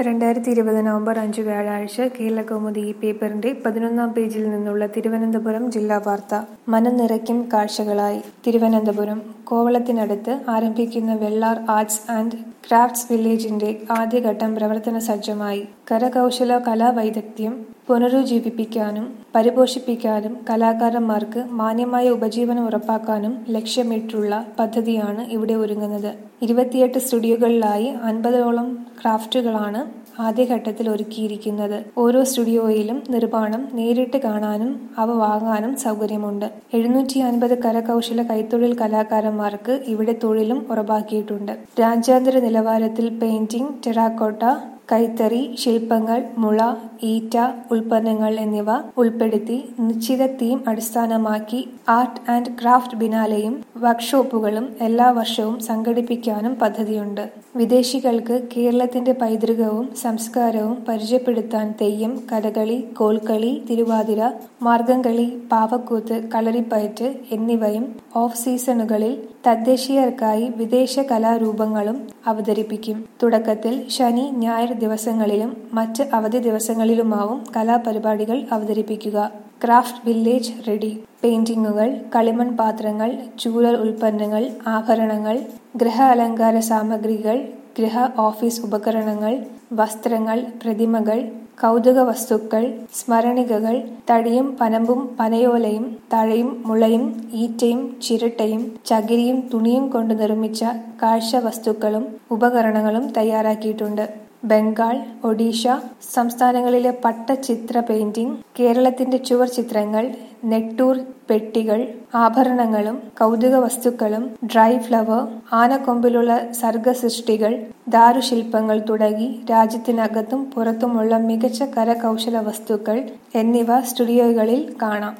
രണ്ടായിരത്തി ഇരുപത് നവംബർ അഞ്ച് വ്യാഴാഴ്ച കേരളകൗമുദി ഈ പേപ്പറിന്റെ പതിനൊന്നാം പേജിൽ നിന്നുള്ള തിരുവനന്തപുരം ജില്ലാ വാർത്ത മനം നിറയ്ക്കും കാഴ്ചകളായി തിരുവനന്തപുരം കോവളത്തിനടുത്ത് ആരംഭിക്കുന്ന വെള്ളാർ ആർട്സ് ആൻഡ് ക്രാഫ്റ്റ്സ് വില്ലേജിന്റെ ആദ്യഘട്ടം പ്രവർത്തന സജ്ജമായി കരകൗശല കലാവൈദഗ്ധ്യം പുനരുജ്ജീവിപ്പിക്കാനും പരിപോഷിപ്പിക്കാനും കലാകാരന്മാർക്ക് മാന്യമായ ഉപജീവനം ഉറപ്പാക്കാനും ലക്ഷ്യമിട്ടുള്ള പദ്ധതിയാണ് ഇവിടെ ഒരുങ്ങുന്നത് ഇരുപത്തിയെട്ട് സ്റ്റുഡിയോകളിലായി അൻപതോളം ക്രാഫ്റ്റുകളാണ് ആദ്യഘട്ടത്തിൽ ഒരുക്കിയിരിക്കുന്നത് ഓരോ സ്റ്റുഡിയോയിലും നിർമ്മാണം നേരിട്ട് കാണാനും അവ വാങ്ങാനും സൗകര്യമുണ്ട് എഴുന്നൂറ്റി അൻപത് കരകൗശല കൈത്തൊഴിൽ കലാകാരന്മാർക്ക് ഇവിടെ തൊഴിലും ഉറപ്പാക്കിയിട്ടുണ്ട് രാജ്യാന്തര നിലവാരത്തിൽ പെയിന്റിംഗ് ടെറാക്കോട്ട കൈത്തറി ശില്പങ്ങൾ മുള ഈറ്റ ഉൽപ്പന്നങ്ങൾ എന്നിവ ഉൾപ്പെടുത്തി നിശ്ചിത തീം അടിസ്ഥാനമാക്കി ആർട്ട് ആൻഡ് ക്രാഫ്റ്റ് ബിനാലെയും വർക്ക്ഷോപ്പുകളും എല്ലാ വർഷവും സംഘടിപ്പിക്കാനും പദ്ധതിയുണ്ട് വിദേശികൾക്ക് കേരളത്തിന്റെ പൈതൃകവും സംസ്കാരവും പരിചയപ്പെടുത്താൻ തെയ്യം കഥകളി കോൽക്കളി തിരുവാതിര മാർഗംകളി പാവക്കൂത്ത് കളരിപ്പയറ്റ് എന്നിവയും ഓഫ് സീസണുകളിൽ തദ്ദേശീയർക്കായി വിദേശ കലാരൂപങ്ങളും അവതരിപ്പിക്കും തുടക്കത്തിൽ ശനി ഞായർ ദിവസങ്ങളിലും മറ്റ് അവധി ദിവസങ്ങളിലുമാവും കലാപരിപാടികൾ അവതരിപ്പിക്കുക ക്രാഫ്റ്റ് വില്ലേജ് റെഡി പെയിന്റിങ്ങുകൾ കളിമൺ പാത്രങ്ങൾ ചൂരൽ ഉൽപ്പന്നങ്ങൾ ആഭരണങ്ങൾ ഗൃഹ അലങ്കാര സാമഗ്രികൾ ഗൃഹ ഓഫീസ് ഉപകരണങ്ങൾ വസ്ത്രങ്ങൾ പ്രതിമകൾ കൗതുക വസ്തുക്കൾ സ്മരണികകൾ തടിയും പനമ്പും പനയോലയും തഴയും മുളയും ഈറ്റയും ചിരട്ടയും ചകിരിയും തുണിയും കൊണ്ട് നിർമ്മിച്ച കാഴ്ച വസ്തുക്കളും ഉപകരണങ്ങളും തയ്യാറാക്കിയിട്ടുണ്ട് ബംഗാൾ ഒഡീഷ സംസ്ഥാനങ്ങളിലെ പട്ടചിത്ര പെയിന്റിംഗ് കേരളത്തിന്റെ ചുവർ ചിത്രങ്ങൾ നെട്ടൂർ പെട്ടികൾ ആഭരണങ്ങളും കൗതുക വസ്തുക്കളും ഡ്രൈ ഫ്ലവർ ആനക്കൊമ്പിലുള്ള സർഗസൃഷ്ടികൾ ദാരുശില്പങ്ങൾ തുടങ്ങി രാജ്യത്തിനകത്തും പുറത്തുമുള്ള മികച്ച കരകൗശല വസ്തുക്കൾ എന്നിവ സ്റ്റുഡിയോകളിൽ കാണാം